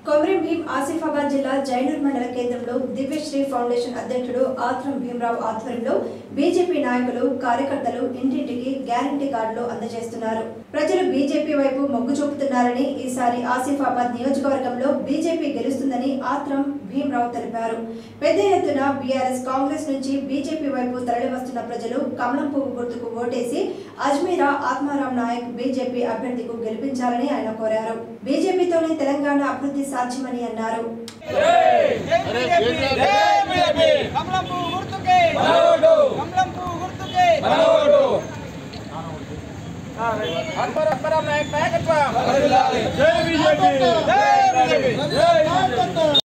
కొమరం భీం ఆసిఫాబాద్ జిల్లా జైనూర్ మండల కేంద్రంలో దివ్యశ్రీ ఫౌండేషన్ అధ్యక్షుడు ఆత్రం భీమరావు ఆధ్వర్యంలో బీజేపీ నాయకులు కార్యకర్తలు ఇంటింటికి గ్యారంటీ కార్డులు అందజేస్తున్నారు ప్రజలు బీజేపీ వైపు మొగ్గు చూపుతున్నారని ఈసారి ఆసిఫాబాద్ నియోజకవర్గంలో బీజేపీ గెలుస్తుందని ఆత్రం భీమరావు తెలిపారు పెద్ద ఎత్తున బీఆర్ఎస్ కాంగ్రెస్ నుంచి బీజేపీ వైపు తరలివస్తున్న ప్రజలు కమలం పువ్వు గుర్తుకు ఓటేసి అజ్మీరా ఆత్మారాం నాయక్ బీజేపీ అభ్యర్థికు గెలిపించాలని ఆయన కోరారు బీజేపీతోనే తెలంగాణ అభివృద్ధి సాధ్యమని అన్నారు కమలం పువ్వు గుర్తుకే కమలం పువ్వు గుర్తుకే అక్బర్ అక్బర్ నాయక్ నాయకత్వం జై బీజేపీ